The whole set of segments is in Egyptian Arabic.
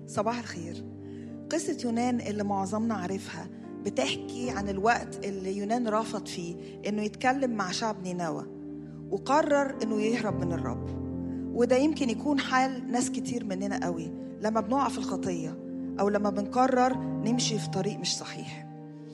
صباح الخير قصة يونان اللي معظمنا عارفها بتحكي عن الوقت اللي يونان رفض فيه انه يتكلم مع شعب نينوى وقرر انه يهرب من الرب وده يمكن يكون حال ناس كتير مننا قوي لما بنقع في الخطية او لما بنقرر نمشي في طريق مش صحيح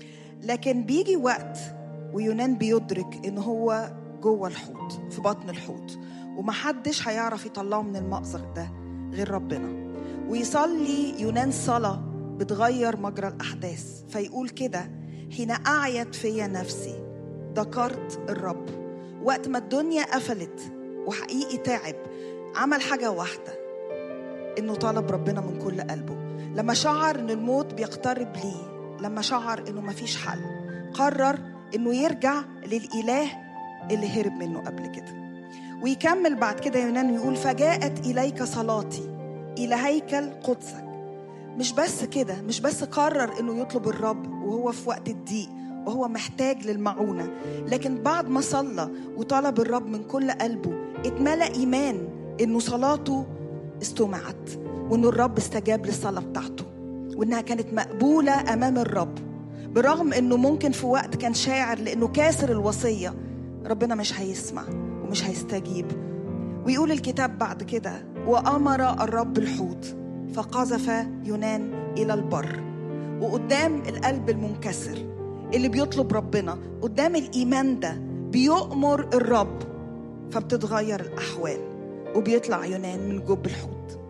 لكن بيجي وقت ويونان بيدرك ان هو جوه الحوت في بطن الحوت ومحدش هيعرف يطلعه من المأزق ده غير ربنا ويصلي يونان صلاة بتغير مجرى الأحداث فيقول كده حين أعيت فيا نفسي ذكرت الرب وقت ما الدنيا قفلت وحقيقي تعب عمل حاجة واحدة إنه طلب ربنا من كل قلبه لما شعر إن الموت بيقترب ليه لما شعر إنه مفيش حل قرر إنه يرجع للإله اللي هرب منه قبل كده ويكمل بعد كده يونان ويقول فجاءت إليك صلاتي إلى هيكل قدسك مش بس كده مش بس قرر إنه يطلب الرب وهو في وقت الضيق وهو محتاج للمعونة لكن بعد ما صلى وطلب الرب من كل قلبه اتملى إيمان إنه صلاته استمعت وإنه الرب استجاب للصلاة بتاعته وإنها كانت مقبولة أمام الرب برغم إنه ممكن في وقت كان شاعر لإنه كاسر الوصية ربنا مش هيسمع ومش هيستجيب ويقول الكتاب بعد كده وأمر الرب الحوت فقذف يونان إلى البر وقدام القلب المنكسر اللي بيطلب ربنا قدام الإيمان ده بيؤمر الرب فبتتغير الأحوال وبيطلع يونان من جب الحوت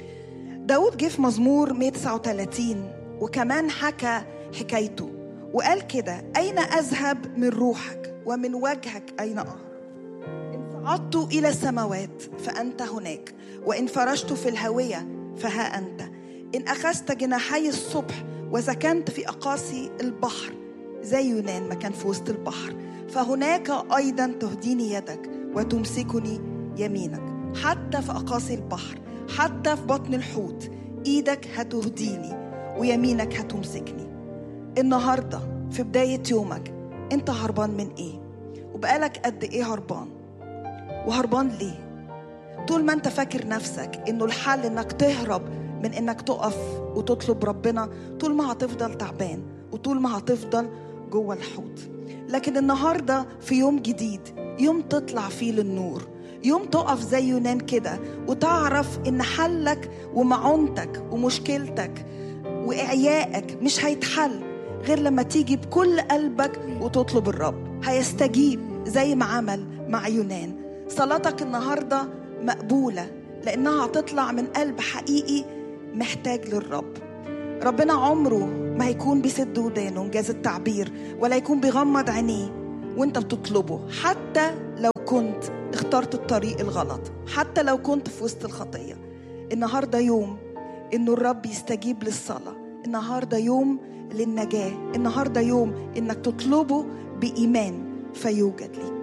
داود جه في مزمور 139 وكمان حكى حكايته وقال كده أين أذهب من روحك ومن وجهك أين أهرب إن صعدت إلى السماوات فأنت هناك وإن فرشت في الهوية فها أنت إن أخذت جناحي الصبح وسكنت في أقاصي البحر زي يونان ما كان في وسط البحر فهناك أيضا تهديني يدك وتمسكني يمينك حتى في أقاصي البحر حتى في بطن الحوت إيدك هتهديني ويمينك هتمسكني النهاردة في بداية يومك أنت هربان من إيه وبقالك قد إيه هربان وهربان ليه طول ما أنت فاكر نفسك إنه الحل إنك تهرب من إنك تقف وتطلب ربنا طول ما هتفضل تعبان وطول ما هتفضل جوه الحوت لكن النهارده في يوم جديد يوم تطلع فيه للنور يوم تقف زي يونان كده وتعرف ان حلك ومعونتك ومشكلتك واعيائك مش هيتحل غير لما تيجي بكل قلبك وتطلب الرب هيستجيب زي ما عمل مع يونان صلاتك النهارده مقبوله لانها هتطلع من قلب حقيقي محتاج للرب ربنا عمره ما هيكون بيسد ودانه انجاز التعبير ولا يكون بيغمض عينيه وانت بتطلبه حتى لو كنت اخترت الطريق الغلط حتى لو كنت في وسط الخطيه النهارده يوم انه الرب يستجيب للصلاه النهارده يوم للنجاه النهارده يوم انك تطلبه بايمان فيوجد ليك